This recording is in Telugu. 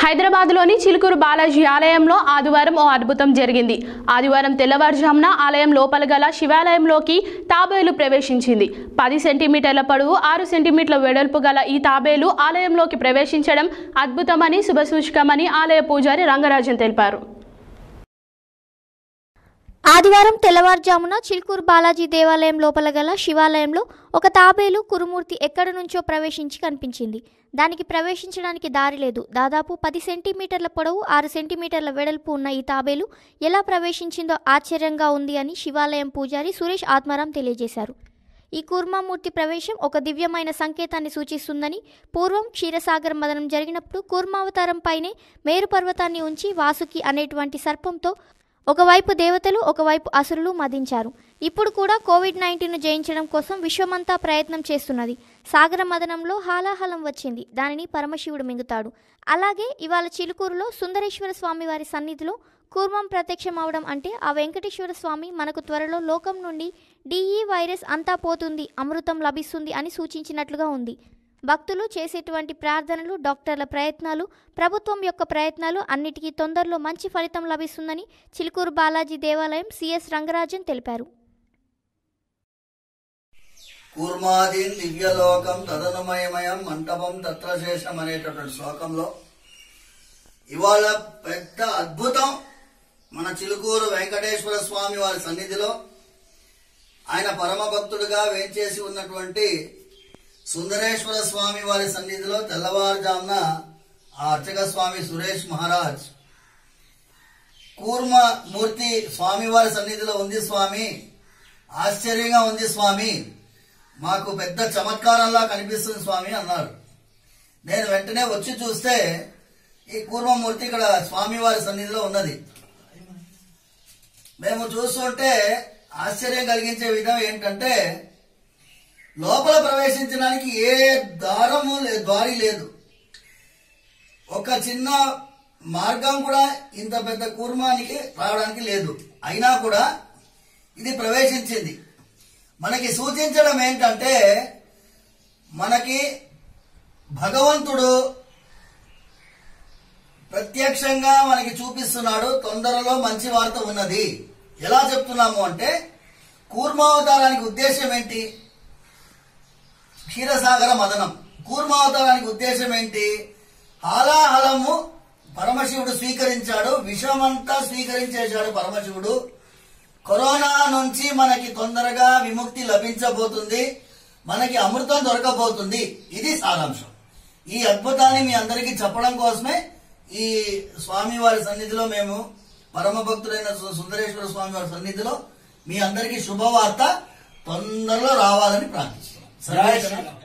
హైదరాబాద్లోని చిలుకూరు బాలాజీ ఆలయంలో ఆదివారం ఓ అద్భుతం జరిగింది ఆదివారం తెల్లవారుజామున ఆలయం లోపల గల శివాలయంలోకి తాబేలు ప్రవేశించింది పది సెంటీమీటర్ల పొడవు ఆరు సెంటీమీటర్ల వెడల్పు గల ఈ తాబేలు ఆలయంలోకి ప్రవేశించడం అద్భుతమని శుభసూచకమని ఆలయ పూజారి రంగరాజన్ తెలిపారు ఆదివారం తెల్లవారుజామున చిల్కూరు బాలాజీ దేవాలయం లోపల గల శివాలయంలో ఒక తాబేలు కురుమూర్తి ఎక్కడి నుంచో ప్రవేశించి కనిపించింది దానికి ప్రవేశించడానికి దారి లేదు దాదాపు పది సెంటీమీటర్ల పొడవు ఆరు సెంటీమీటర్ల వెడల్పు ఉన్న ఈ తాబేలు ఎలా ప్రవేశించిందో ఆశ్చర్యంగా ఉంది అని శివాలయం పూజారి సురేష్ ఆత్మారాం తెలియజేశారు ఈ కూర్మామూర్తి ప్రవేశం ఒక దివ్యమైన సంకేతాన్ని సూచిస్తుందని పూర్వం క్షీరసాగర్ మదనం జరిగినప్పుడు కూర్మావతారం పైనే మేరు పర్వతాన్ని ఉంచి వాసుకి అనేటువంటి సర్పంతో ఒకవైపు దేవతలు ఒకవైపు అసురులు మదించారు ఇప్పుడు కూడా కోవిడ్ నైన్టీన్ను జయించడం కోసం విశ్వమంతా ప్రయత్నం చేస్తున్నది సాగర మదనంలో హాలాహలం వచ్చింది దానిని పరమశివుడు మింగుతాడు అలాగే ఇవాళ చిలుకూరులో సుందరేశ్వర స్వామి వారి సన్నిధిలో కూర్మం ప్రత్యక్షం అవడం అంటే ఆ వెంకటేశ్వర స్వామి మనకు త్వరలో లోకం నుండి డిఈ వైరస్ అంతా పోతుంది అమృతం లభిస్తుంది అని సూచించినట్లుగా ఉంది భక్తులు చేసేటువంటి ప్రార్థనలు డాక్టర్ల ప్రయత్నాలు ప్రభుత్వం యొక్క ప్రయత్నాలు అన్నిటికీ తొందరలో మంచి ఫలితం లభిస్తుందని చిలుకూరు బాలాజీ దేవాలయం సిఎస్ రంగరాజన్ తెలిపారు కూర్మాదీన్ దివ్యలోకం తదనుమయమయం మంటపం తత్రశేషం అనేటటువంటి శ్లోకంలో ఇవాళ పెద్ద అద్భుతం మన చిలుకూరు వెంకటేశ్వర స్వామి వారి సన్నిధిలో ఆయన పరమ భక్తుడుగా వేంచేసి ఉన్నటువంటి సుందరేశ్వర స్వామి వారి సన్నిధిలో తెల్లవారుజామున ఆ అర్చక స్వామి సురేష్ మహారాజ్ కూర్మ మూర్తి స్వామివారి సన్నిధిలో ఉంది స్వామి ఆశ్చర్యంగా ఉంది స్వామి మాకు పెద్ద చమత్కారంలా కనిపిస్తుంది స్వామి అన్నారు నేను వెంటనే వచ్చి చూస్తే ఈ కూర్మమూర్తి ఇక్కడ స్వామివారి సన్నిధిలో ఉన్నది మేము చూస్తుంటే ఆశ్చర్యం కలిగించే విధం ఏంటంటే లోపల ప్రవేశించడానికి ఏ దారము లే- దారి లేదు ఒక చిన్న మార్గం కూడా ఇంత పెద్ద కూర్మానికి రావడానికి లేదు అయినా కూడా ఇది ప్రవేశించింది మనకి సూచించడం ఏంటంటే మనకి భగవంతుడు ప్రత్యక్షంగా మనకి చూపిస్తున్నాడు తొందరలో మంచి వార్త ఉన్నది ఎలా చెప్తున్నాము అంటే కూర్మావతారానికి ఉద్దేశం ఏంటి క్షీరసాగర మదనం కూర్మావతారానికి ఉద్దేశం ఏంటి హాలాహలము పరమశివుడు స్వీకరించాడు విషమంతా స్వీకరించేశాడు పరమశివుడు కరోనా నుంచి మనకి తొందరగా విముక్తి లభించబోతుంది మనకి అమృతం దొరకబోతుంది ఇది సారాంశం ఈ అద్భుతాన్ని మీ అందరికీ చెప్పడం కోసమే ఈ స్వామివారి సన్నిధిలో మేము పరమ భక్తుడైన సు- సుందరేశ్వర స్వామి వారి సన్నిధిలో మీ అందరికీ శుభవార్త తొందరలో రావాలని ప్రార్థిస్తున్నాం సర్వేశ్వర